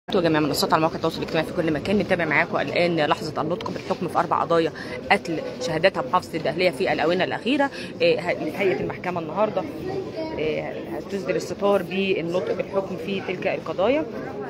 جميع منصات على مواقع التواصل الاجتماعي في كل مكان بنتابع معاكم الان لحظه النطق بالحكم في اربع قضايا قتل شهادتها محافظه الدقهليه في الاونه الاخيره آه، هيئه المحكمه النهارده آه، هتصدر الستار بالنطق بالحكم في تلك القضايا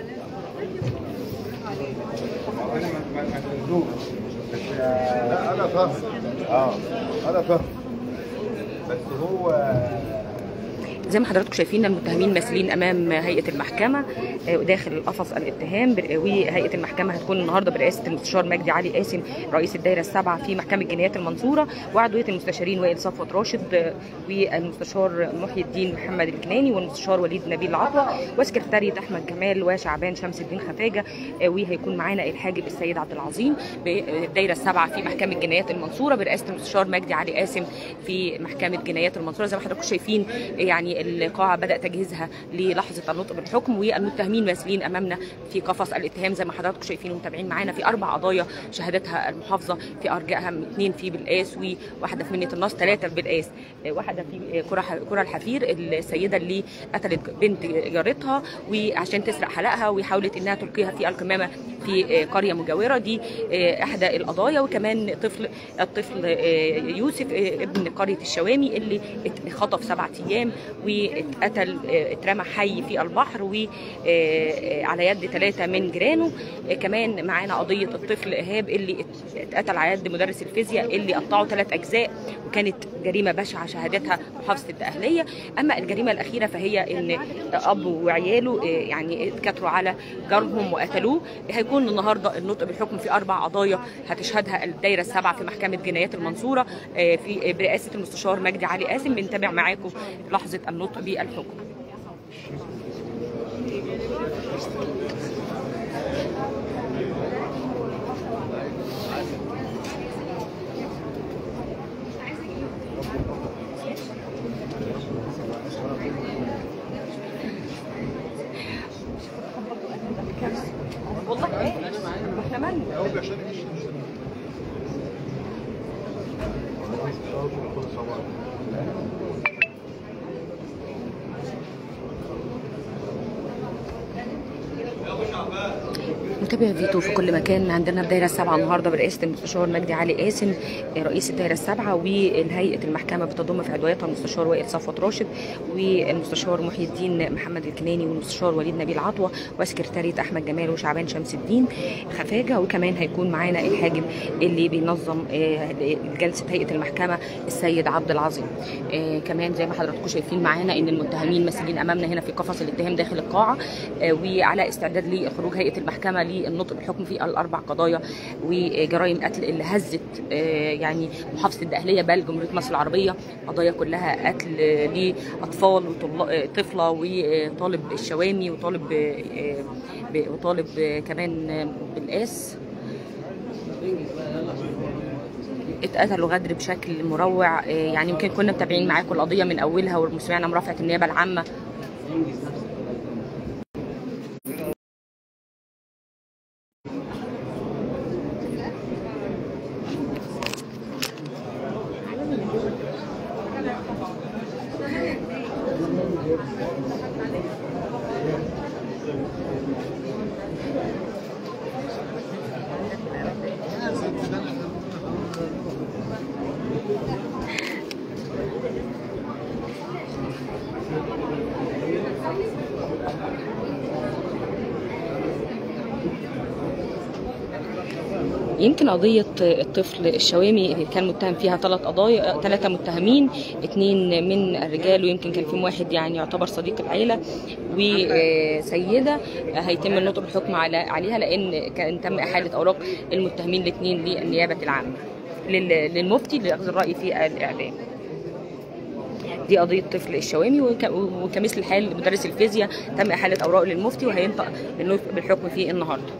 لا انا فاهم اه انا فاهم بس هو زي ما حضراتكم شايفين المتهمين ماسلين امام هيئه المحكمه آه، داخل قفص الاتهام بر- وهيئه المحكمه هتكون النهارده برئاسه المستشار مجدي علي قاسم رئيس الدائره السابعه في محكمه جنايات المنصوره وعضويه المستشارين وائل صفوت راشد آه، والمستشار محي الدين محمد الكناني والمستشار وليد نبيل العطوه وسكرتاريه احمد جمال وشعبان شمس الدين خفاجه آه، وهيكون معانا الحاجب السيد عبد العظيم بالدائره السابعه في محكمه جنايات المنصوره برئاسه المستشار مجدي علي قاسم في محكمه جنايات المنصوره زي ما حضراتكم شايفين يعني القاعه بدا تجهيزها للحظه النطق بالحكم والمتهمين ماسلين امامنا في قفص الاتهام زي ما حضراتكم شايفين ومتابعين معانا في اربع قضايا شهدتها المحافظه في ارجائها اثنين في بالقاس وواحده في منيه النص ثلاثه في بالقاس آه، واحده في آه، كره كره الحفير السيده اللي قتلت بنت جارتها وعشان تسرق حلقها وحاولت انها تلقيها في القمامه في آه، قريه مجاوره دي آه، احدى القضايا وكمان طفل الطفل آه، يوسف آه، ابن قريه الشوامي اللي اتخطف سبعة ايام واتقتل آه، اترمى حي في البحر وعلى يد ثلاثه من جيرانه آه، كمان معانا قضيه الطفل ايهاب اللي ات- اتقتل على يد مدرس الفيزياء اللي قطعه ثلاث اجزاء وكانت جريمه بشعه شهادتها محافظه الدقهليه اما الجريمه الاخيره فهي ان اب وعياله آه، يعني اتكتروا على جارهم وقتلوه هيكون النهارده النطق بالحكم في اربع قضايا هتشهدها الدائره السابعه في محكمه جنايات المنصوره آه، في برئاسه المستشار مجدي علي قاسم بنتابع معاكم لحظه النطق بالحكم والله احنا مالنا متابع فيتو في كل مكان عندنا الدائره السابعه النهارده برئاسه المستشار مجدي علي قاسم رئيس الدائره السابعه وهيئه المحكمه بتضم في عضوياتها المستشار وائل صفوت راشد والمستشار محي الدين محمد الكناني والمستشار وليد نبيل عطوه وسكرتاريه احمد جمال وشعبان شمس الدين خفاجه وكمان هيكون معانا الحاجب اللي بينظم آه، جلسه هيئه المحكمه السيد عبد العظيم آه، كمان زي ما حضراتكم شايفين معانا ان المتهمين مسجين امامنا هنا في قفص الاتهام داخل القاعه آه، وعلى استعداد لخروج هيئه المحكمه للنطق بالحكم في الاربع قضاييا وجرائم قتل اللي هزت آه، يعني محافظه الدقهليه بل جمهوريه مصر العربيه قضايا كلها قتل آه، لاطفال وطفله وطالب الشوامي وطالب آه، ب- وطالب آه، كمان آه، بالقاس اتقتلوا غدر بشكل مروع آه، يعني يمكن كنا متابعين معاكم القضيه من اولها وسمعنا مرافعه النيابه العامه يمكن قضية الطفل الشوامي كان متهم فيها ثلاث قضايا ثلاثة متهمين اثنين من الرجال ويمكن كان فيهم واحد يعني يعتبر صديق العيلة وسيدة هيتم النطق بالحكم على عليها لأن كان تم إحالة أوراق المتهمين الاثنين للنيابة العامة لل- للمفتي لأخذ الرأي في الإعدام دي قضية طفل الشوامي وك- وكمثل الحال مدرس الفيزياء تم إحالة أوراقه للمفتي وهينطق بالنطق بالحكم فيه النهارده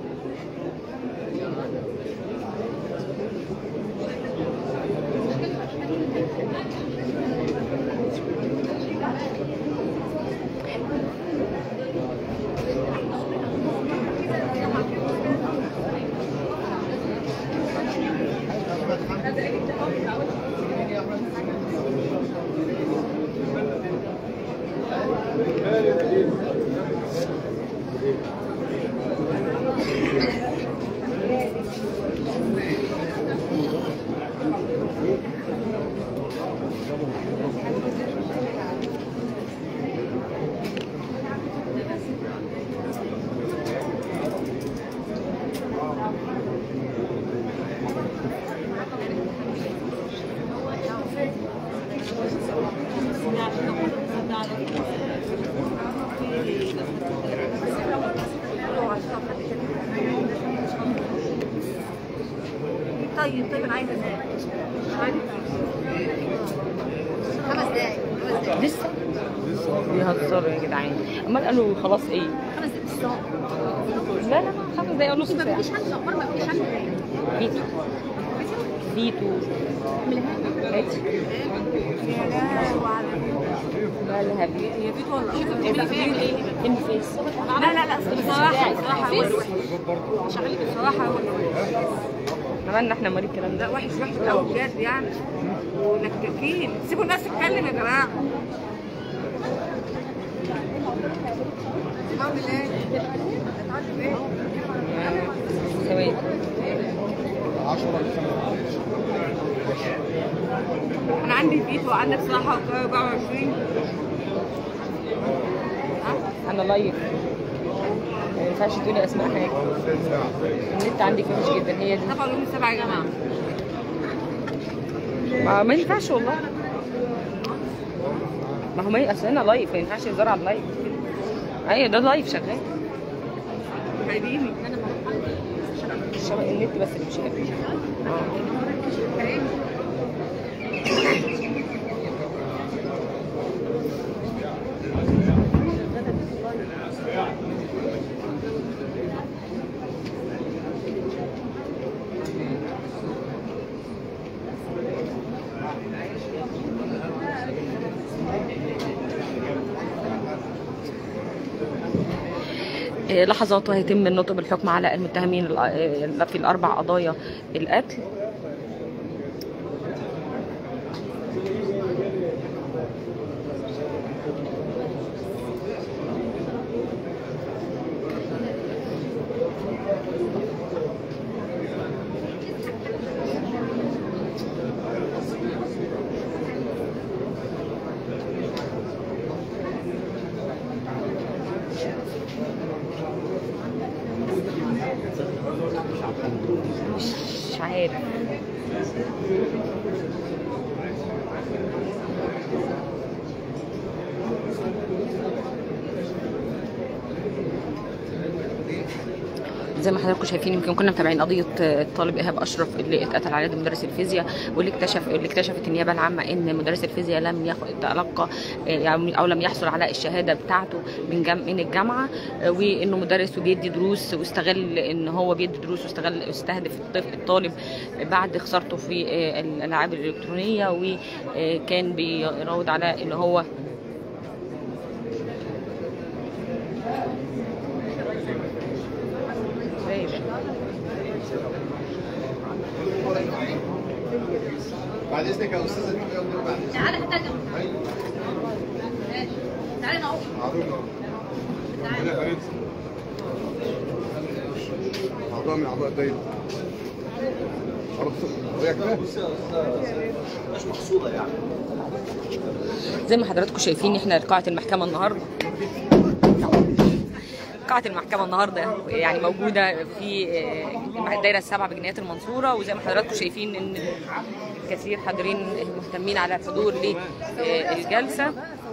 طيب طيب انا عايزه خمس دقايق خمس دقايق لسه بيهزروا يا جدعان امال قالوا خلاص ايه خمس دقايق بالظبط لا لا خمس دقايق نص ما ساعه بيجيش حد اخبار ما بيجيش حد فيتو فيتو هاتي مالها بيه هي فيتو ولا ايه فين ايه ام فيس لا لا لا بصراحه بصراحه هو اللي وحش شغالين بصراحه هو اللي وحش عملنا احنا مريض الكلام لا ده وحش وحش قوي بجد يعني ونكتكين سيبوا الناس تتكلم يا جماعه سيبهم بالله هتعدي بايه؟ ثواني انا عندي فيتو عندك صراحه 24 انا لايف ما ينفعش تقولي اسماء حاجه النت عندي وحش جدا هي دي طبعا يوم السبعة يا جماعه ما, ما ينفعش والله ما هو ما اصل انا لايف ما ينفعش يزرع على اللايف ايوه ده لايف شغال خايبيني الشبكه النت بس اللي مش قادر اه إيه، لحظات وهيتم النطق بالحكم على المتهمين الأ- إيه، في الأربع قضايا القتل مش عارف زي ما حضراتكم شايفين يمكن كنا متابعين قضيه الطالب ايهاب اشرف اللي اتقتل على يد مدرس الفيزياء واللي اكتشف اللي اكتشفت النيابه العامه ان مدرس الفيزياء لم ياخد تلقى يعني او لم يحصل على الشهاده بتاعته من جم من الجامعه وانه مدرس وبيدي دروس واستغل ان هو بيدي دروس واستغل استهدف الطفل الطالب بعد خسارته في الالعاب الالكترونيه وكان بيراود على ان هو بعد اذنك يا استاذه دي بعد اذنك تعالى حتى تعالى نقف اعضاء من اعضاء الدايره خلاص هي كده زي ما حضراتكم شايفين احنا قاعة المحكمة النهاردة قاعة المحكمة النهاردة يعني موجودة في آه، الدايرة السابعة بجنايات المنصورة وزي ما حضراتكم شايفين ان كثير حاضرين مهتمين على الحضور للجلسة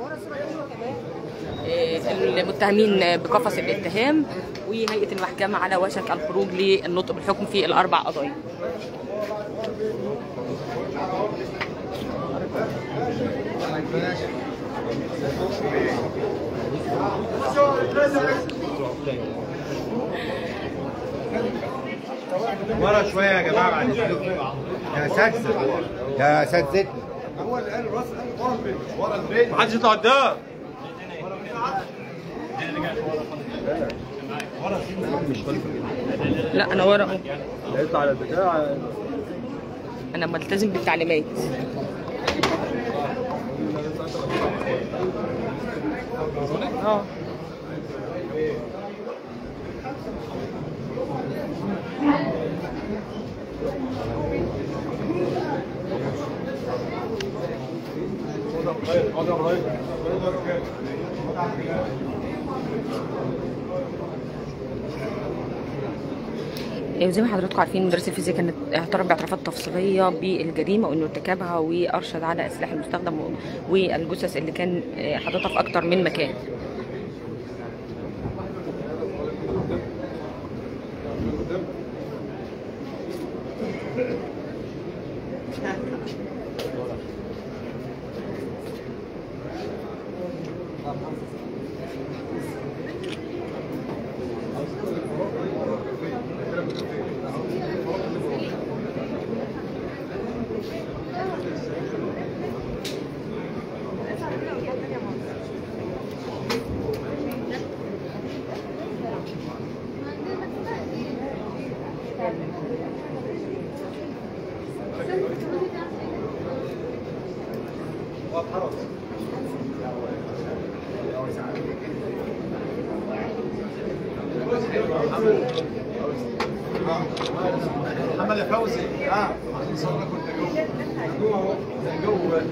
آه، المتهمين بقفص الاتهام وهيئة المحكمة على وشك الخروج للنطق بالحكم في الأربع قضايا ورا شويه يا جماعه بعد اذنكم يا اساتذه يا اساتذتنا هو اللي قال الراس قال ورا البيت محدش يطلع قدام لا أنا ورا أهو. يطلع على البتاع أنا ملتزم بالتعليمات اه زي ما حضراتكم عارفين مدرس الفيزياء كانت اعترف باعترافات تفصيليه بالجريمه وانه ارتكابها وارشد على السلاح المستخدم والجثث اللي كان حاططها في اكتر من مكان محمد يا فوزي اه عشان صورك وانت جوه جوه اهو جوه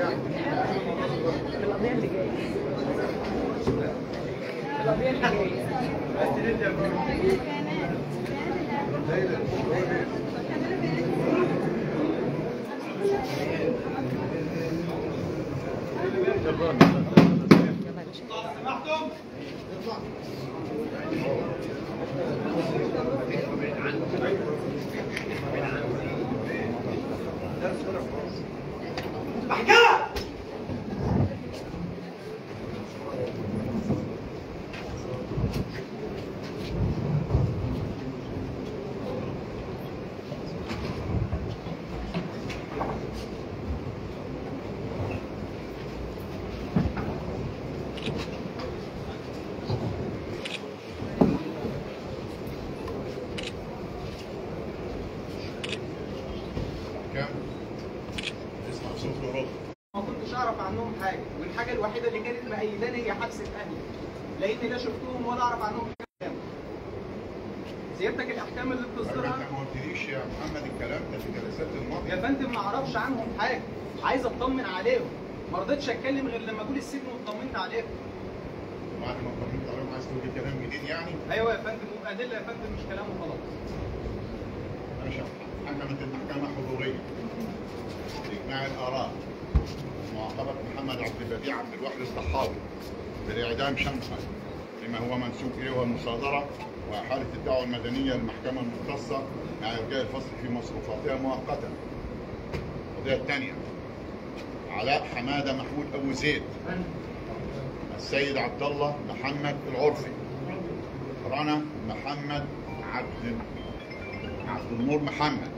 كام؟ اسمع صوت ورد ما كنتش اعرف عنهم حاجه والحاجه الوحيده اللي كانت مأيداني هي حبس اهلي لاني لا شفتهم ولا اعرف عنهم حاجه سيادتك الاحكام اللي طيب بتصدرها انت ما قلتليش يا محمد الكلام ده في جلسات الماضيه يا فندم ما اعرفش عنهم حاجه عايز اطمن عليهم ما رضيتش اتكلم غير لما اجول السجن واطمنت عليهم بعد ما طمنت عليهم عايز تقول لي كلام جديد يعني ايوه يا فندم وادله يا فندم مش كلام وخلاص ماشي حكمت المحكمه حضوريه باجماع الاراء معاقبه محمد عبد البديع عبد الواحد الصحاوي بالاعدام شمسا لما هو منسوب اليه والمصادره واحاله الدعوه المدنيه للمحكمه المختصه مع ارجاء الفصل في مصروفاتها مؤقتا القضيه الثانيه علاء حماده محمود ابو زيد السيد عبد الله محمد العرفي رنا محمد عبد عبد النور محمد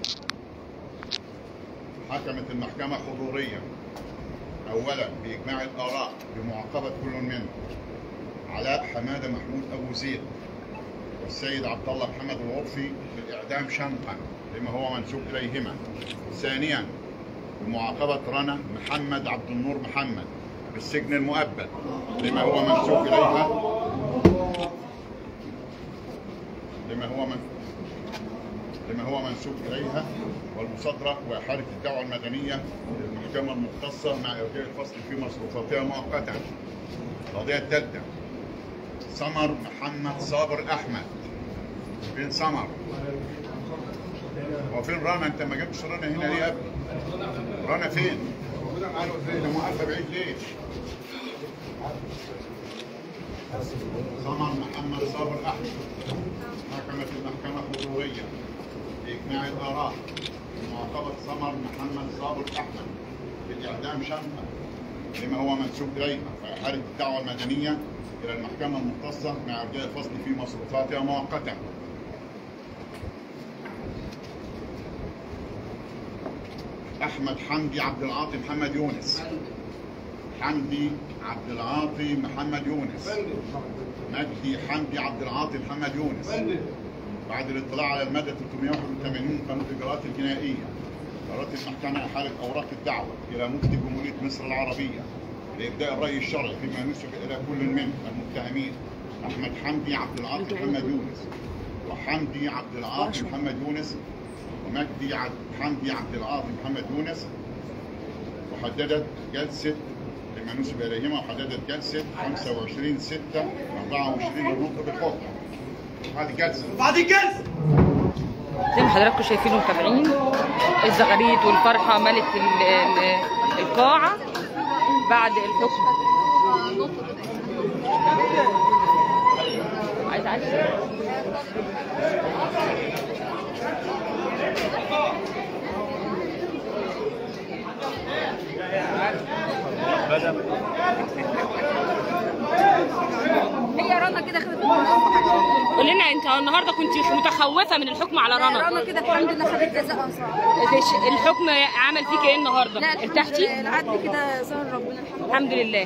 حكمت المحكمة حضوريا أولا بإجماع الآراء بمعاقبة كل منهم علاء حمادة محمود أبو زيد والسيد عبد الله محمد العرفي بالإعدام شنقا لما هو منسوب إليهما ثانيا بمعاقبة رنا محمد عبد النور محمد بالسجن المؤبد لما هو منسوب إليها لما هو من لما هو منسوب إليها والمصادرة وإحالة الدعوة المدنية للمحكمة المختصة مع إرجاء الفصل في مصروفاتها مؤقتا. القضية الثالثة سمر محمد صابر أحمد فين سمر؟ هو فين رنا؟ أنت ما جبتش رنا هنا ليه يا ابني؟ رنا فين؟ أنت موقفة بعيد ليه؟ سمر محمد صابر أحمد حكمت المحكمة حضوريا بإجماع الآراء بمعاقبة سمر محمد صابر أحمد بالإعدام شنقا لما هو منسوب إليها فإحالة الدعوة المدنية إلى المحكمة المختصة مع إرجاء الفصل في مصروفاتها مؤقتا. أحمد حمدي عبد العاطي محمد يونس حمدي عبد العاطي محمد يونس مجدي حمدي عبد العاطي محمد يونس بعد الاطلاع على المادة 381 قانون الإجراءات الجنائية قررت المحكمة إحالة أوراق الدعوة إلى مفتي جمهورية مصر العربية لإبداء الرأي الشرعي فيما نسب إلى كل من المتهمين أحمد حمدي عبد العاطي محمد يونس وحمدي عبد العاطي محمد يونس ومجدي عبد حمدي عبد العاطي محمد يونس وحددت جلسة ما نسب اليهما وحددت جلسه 25 6 24 للنطق بالحكم هذه جلسه زي ما حضراتكم شايفين ومتابعين الزغاريد والفرحه ملت ال- ال- القاعه بعد الحكم عايز عايز هي رنا كده خدت قول لنا انت النهارده كنت متخوفه من الحكم على رنا رنا كده الحمد لله خدت جزاء صعب إيش- الحكم عمل فيك ايه النهارده لا الحمد ارتحتي لله العدل كده سهل ربنا الحمد لله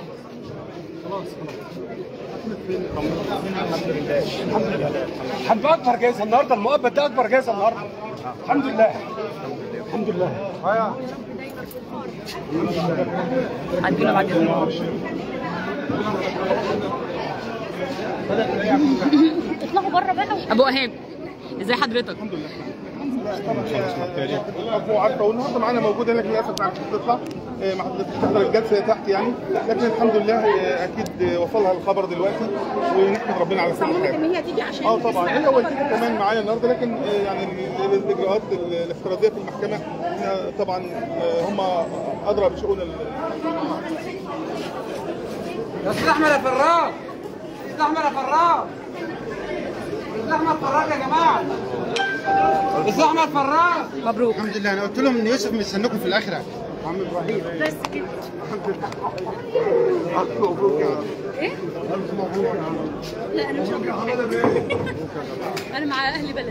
الحمد لله الحمد لله اكبر جايزه النهارده المؤبد ده اكبر جايزه النهارده الحمد لله الحمد لله عدونا بعد اذنكم اطلعوا بره بقى ابو ايهاب ازي حضرتك الأخوة عارفة والنهارده معانا موجودة لكن للأسف ما عرفتش تطلع آه، ما حضرتش تحضر الجلسة تحت يعني لكن الحمد لله آه، أكيد آه، وصلها الخبر دلوقتي ونحمد ربنا على كل حاجة. ان هي تيجي عشان اه طبعا هي والدتي كمان معايا النهارده لكن آه، يعني ال- الاجراءات ال- الافتراضيه في المحكمه آه، طبعا آه، هم ادرى بشؤون ال- يا استاذ احمد يا فراج استاذ احمد يا فراج استاذ احمد فراج يا جماعه استاذ احمد فراج مبروك الحمد لله انا قلت لهم ان يوسف مستنيكم في الاخره عم ابراهيم لا انا مش هقول انا مع اهل بلدي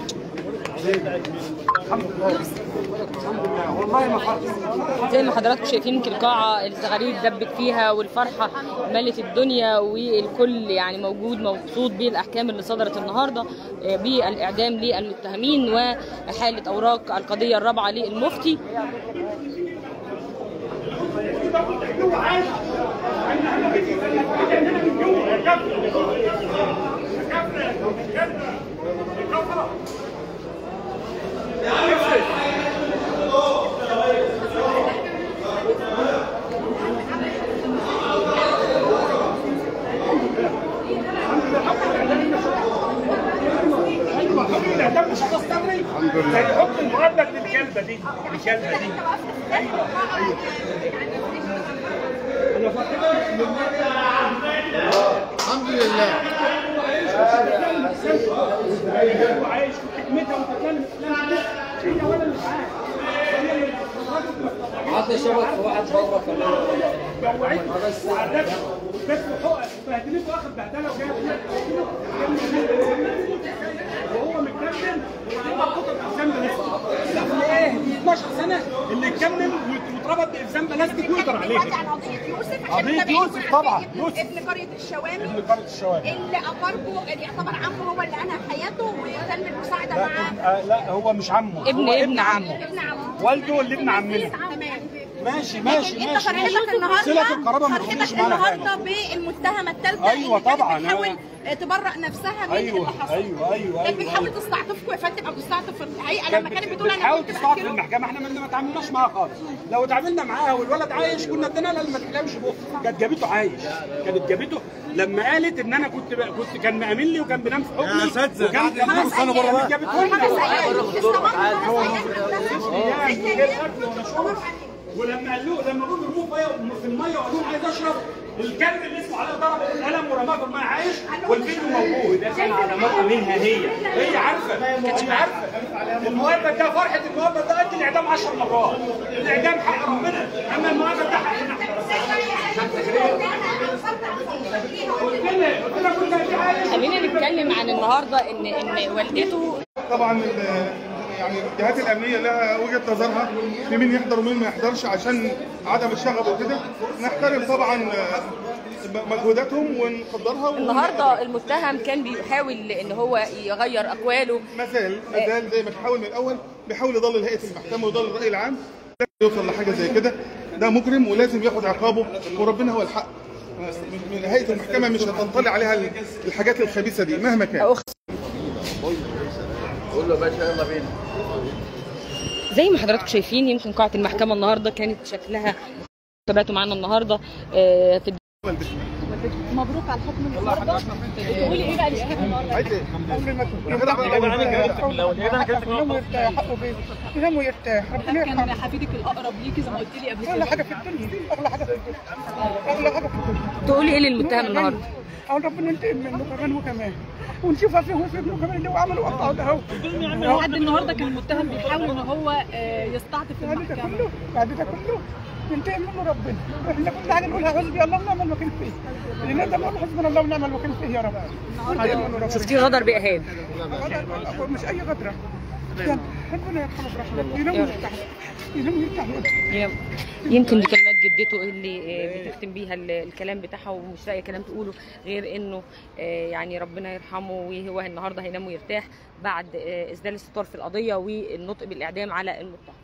زي ما حضراتكم شايفين يمكن القاعة الزغاريد دبت فيها والفرحة ملت الدنيا والكل يعني موجود مبسوط بالأحكام اللي صدرت النهاردة آه، بالإعدام للمتهمين وحالة أوراق القضية الرابعة للمفتي زي حكم المؤبد للكلبه دي الكلبه دي الحمد لله وعايش في حكمتها وتتكلم هي ولا مش عارف حد شبك في واحد بره بس وعرفت بس حقق بهدلته واخد بهدله وجاي وهو متكلم وبعدين مربوطه بإلزام بلاستيك لا في ايه دي 12 سنه اللي اتكلم واتربط بإلزام بلاستيك ويقدر عليه عن قضية يوسف قضية احنا يوسف متابعين طبعاً، ابن- يوسف. ابن قرية الشوامي ابن قرية الشوارع اللي أقاربه اللي يعتبر عمه هو اللي أنهى حياته وتم المساعدة لا معاه آه، لا هو مش عمه ابن- هو ابن عمه ابن عمه والده اللي ابن عمنا تمام ماشي ماشي لكن انت ماشي ماشي فرحتك النهارده صلة القرابة ما تخليش فرحتك معانا حاجة النهارده بالمتهمه الثالثه أيوة اللي كانت طبعاً، بتحاول أنا- تبرأ نفسها من أيوة، اللي حصل أيوة، أيوة، كانت أيوة، بتحاول أيوة. تستعطفكم يا فندم او تستعطف الحقيقه لما كانت بتقول انا بتحاول كنت تستعطف بأكله المحكمه احنا ما ما تعاملناش معاها خالص لو تعاملنا معاها والولد عايش كنا ادينا لها اللي ما تحلمش بقى كانت جابته عايش كانت جابته لما قالت ان انا كنت ب... كنت كان مأمن لي وكان بينام في حضني يا أساتذة، وكان بعد إذنكم استنوا بره بقى. جابته خمس لنا ايام استمر خمس ايام يعني من غير اكل ولا شرب ولما قال له لما جم يرموه في- في الميه وقالوا له عايز اشرب الكلب اللي اسمه علاء ضربه بالقلم ورماه في الميه عايش والفيديو موجود ده كان على مرأة منها هي هي عارفه هي عارفه المؤبد ده فرحه المؤبد ده قد الاعدام 10 مرات الاعدام حق ربنا اما المؤبد ده حقنا قلت لها قلت لها كنت هدي عايش خلينا نتكلم عن النهارده ان ان والدته طبعا ال- يعني الجهات الامنيه لها وجهه نظرها في مين يحضر ومين ما يحضرش عشان عدم الشغب وكده نحترم طبعا آه، مجهوداتهم ونقدرها ون- النهارده المتهم كان بيحاول ان هو يغير اقواله ما زال ما زال زي ما بيحاول من الاول بيحاول يضلل هيئه المحكمه ويضلل الراي العام لازم يوصل لحاجه زي كده ده مجرم ولازم ياخد عقابه وربنا هو الحق من- من هيئه المحكمه مش هتنطلي عليها ال- الحاجات الخبيثه دي مهما كان زي ما حضراتكم شايفين يمكن قاعة المحكمة النهارده كانت شكلها تابعتوا معانا النهارده آه، في مبروك على الحكم النهارده تقولي ايه بقى لشهيد النهارده عايز ايه؟ ينام ويرتاح حقه بيه ينام ويرتاح ربنا كان يرحمه حفيدك الاقرب ليكي زي ما قلت لي قبل اغلى كده حاجه في الدنيا اغلى حاجه في الدنيا اغلى حاجه في الدنيا تقولي ايه للمتهم النهارده؟ اقول ربنا ينتقم منه كمان وكمان ونشوفها فيه وفي ابنه كمان اللي هو عمله وقطعه ده اهو لحد النهارده كان المتهم بيحاول ان هو آه، يستعطف بعد ده المحكمه كله بعد ده كله ينتقم منه ربنا احنا كل حاجه نقولها حسبي الله ونعم الوكيل فيه اللي نقدر نقول حسبنا الله ونعم الوكيل فيه يا رب ينتقم منه ربنا شفتيه غدر بايهاب غدر- مش اي غدره يعني ربنا يرحمه برحمته ينام ويرتاح ينام ويرتاح هي- يمكن دي كلمات جدته اللي آه، بتختم بيها ال- الكلام بتاعها ومش لاقي كلام تقوله غير انه آه، يعني ربنا يرحمه وهو النهارده هينام ويرتاح بعد آه، اسدال الستار في القضيه والنطق بالاعدام على المتهم